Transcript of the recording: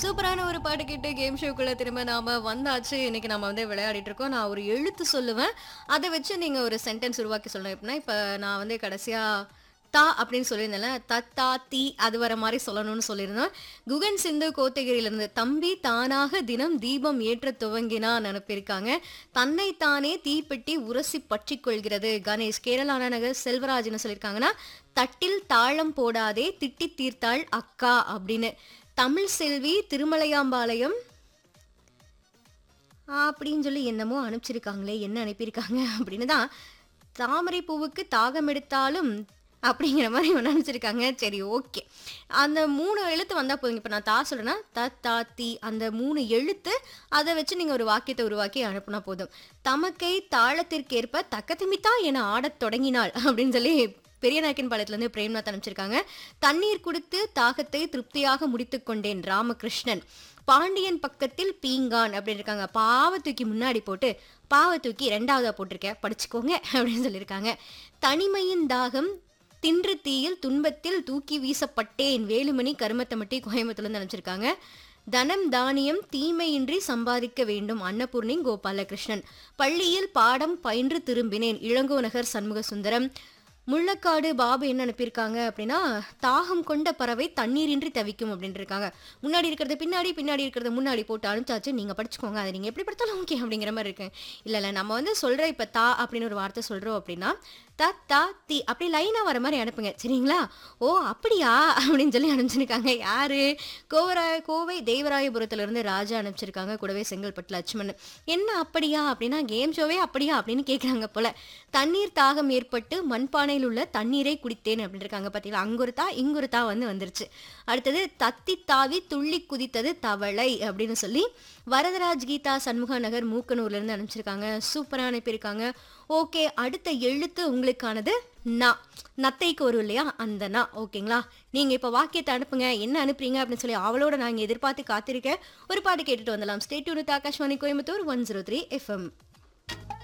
சூப்பரான ஒரு பாட்டு கேட்டு கேம் ஷோக்குள்ள திரும்ப நாம வந்தாச்சு இன்னைக்கு நம்ம வந்து விளையாடிட்டு இருக்கோம் நான் ஒரு எழுத்து சொல்லுவேன் அதை வச்சு நீங்க ஒரு சென்டென்ஸ் உருவாக்கி சொல்லணும் எப்படின்னா இப்ப நான் வந்து கடைசியா தா அப்படின்னு சொல்லியிருந்தேன்ல தத்தா தீ அது வர மாதிரி சொல்லணும்னு சொல்லியிருந்தோம் குகன் சிந்து கோத்தகிரியிலிருந்து தம்பி தானாக தினம் தீபம் ஏற்ற துவங்கினான் அனுப்பியிருக்காங்க தன்னை தானே தீப்பெட்டி உரசி பற்றி கொள்கிறது கணேஷ் கேரளா நகர் செல்வராஜ்னு சொல்லியிருக்காங்கன்னா தட்டில் தாளம் போடாதே திட்டி தீர்த்தாள் அக்கா அப்படின்னு தமிழ் செல்வி திருமலையாம்பாளையம் அப்படின்னு சொல்லி என்னமோ அனுப்பிச்சிருக்காங்களே என்ன அனுப்பியிருக்காங்க அப்படின்னு தான் தாமரை பூவுக்கு தாகம் எடுத்தாலும் அப்படிங்கிற மாதிரி ஒன்று அனுப்பிச்சிருக்காங்க சரி ஓகே அந்த மூணு எழுத்து வந்தால் போதுங்க இப்போ நான் தா சொல்கிறேன்னா த தா தி அந்த மூணு எழுத்து அதை வச்சு நீங்கள் ஒரு வாக்கியத்தை உருவாக்கி அனுப்புனா போதும் தமக்கை தாளத்திற்கேற்ப தக்கத்திமித்தா என ஆடத் தொடங்கினாள் அப்படின்னு சொல்லி பெரிய நாயக்கன் பாளையத்துலேருந்து பிரேம்நாத் அனுப்பிச்சிருக்காங்க தண்ணீர் குடித்து தாகத்தை திருப்தியாக முடித்து கொண்டேன் ராமகிருஷ்ணன் பாண்டியன் பக்கத்தில் பீங்கான் அப்படின்னு இருக்காங்க பாவை தூக்கி முன்னாடி போட்டு பாவை தூக்கி ரெண்டாவதா போட்டிருக்கேன் படிச்சுக்கோங்க அப்படின்னு சொல்லியிருக்காங்க தனிமையின் தாகம் தின்று தீயில் துன்பத்தில் தூக்கி வீசப்பட்டேன் வேலுமணி கருமத்தமட்டி கோயம்புத்தூர்லேருந்து அனுப்பிச்சிருக்காங்க தனம் தானியம் தீமையின்றி சம்பாதிக்க வேண்டும் அன்னபூர்ணி கோபாலகிருஷ்ணன் பள்ளியில் பாடம் பயின்று திரும்பினேன் இளங்கோ நகர் சண்முக சுந்தரம் முள்ளக்காடு பாபு என்ன அனுப்பியிருக்காங்க அப்படின்னா தாகம் கொண்ட பறவை தண்ணீரின்றி தவிக்கும் அப்படின்னு இருக்காங்க முன்னாடி இருக்கிறது பின்னாடி பின்னாடி இருக்கிறது முன்னாடி போட்டு அனுப்பிச்சாச்சு நீங்கள் படிச்சுக்கோங்க அதை நீங்கள் எப்படி படித்தாலும் ஓகே அப்படிங்கிற மாதிரி இருக்கு இல்லை இல்லை நம்ம வந்து சொல்கிற இப்போ தா அப்படின்னு ஒரு வார்த்தை சொல்கிறோம் அப்படின்னா த தா தி அப்படி லைனாக வர மாதிரி அனுப்புங்க சரிங்களா ஓ அப்படியா அப்படின்னு சொல்லி அனுப்பிச்சிருக்காங்க யாரு கோவராய கோவை தேவராயபுரத்துலேருந்து ராஜா அனுப்பிச்சிருக்காங்க கூடவே செங்கல்பட்டு லட்சுமணன் என்ன அப்படியா அப்படின்னா கேம் ஷோவே அப்படியா அப்படின்னு கேட்குறாங்க போல தண்ணீர் தாகம் ஏற்பட்டு மண்பானையில் உள்ள தண்ணீரை குடித்தேன் அப்படின்னு இருக்காங்க பார்த்தீங்களா அங்கொரு தா இங்கொரு தா வந்து வந்துருச்சு அடுத்தது தத்தி தாவி துள்ளி குதித்தது தவளை அப்படின்னு சொல்லி வரதராஜ் கீதா சண்முக நகர் மூக்கனூர்லேருந்து அனுப்பிச்சிருக்காங்க சூப்பராக அனுப்பியிருக்காங்க ஓகே அடுத்த எழுத்து உங்களுக்கானது நா நத்தைக்கு வரும் இல்லையா அந்த நா ஓகேங்களா நீங்கள் இப்போ வாக்கியத்தை அனுப்புங்க என்ன அனுப்புறீங்க அப்படின்னு சொல்லி அவளோட நாங்கள் எதிர்பார்த்து காத்திருக்கேன் ஒரு பாட்டு கேட்டுட்டு வந்துடலாம் state unit Akashvani Coimbatore one zero three FM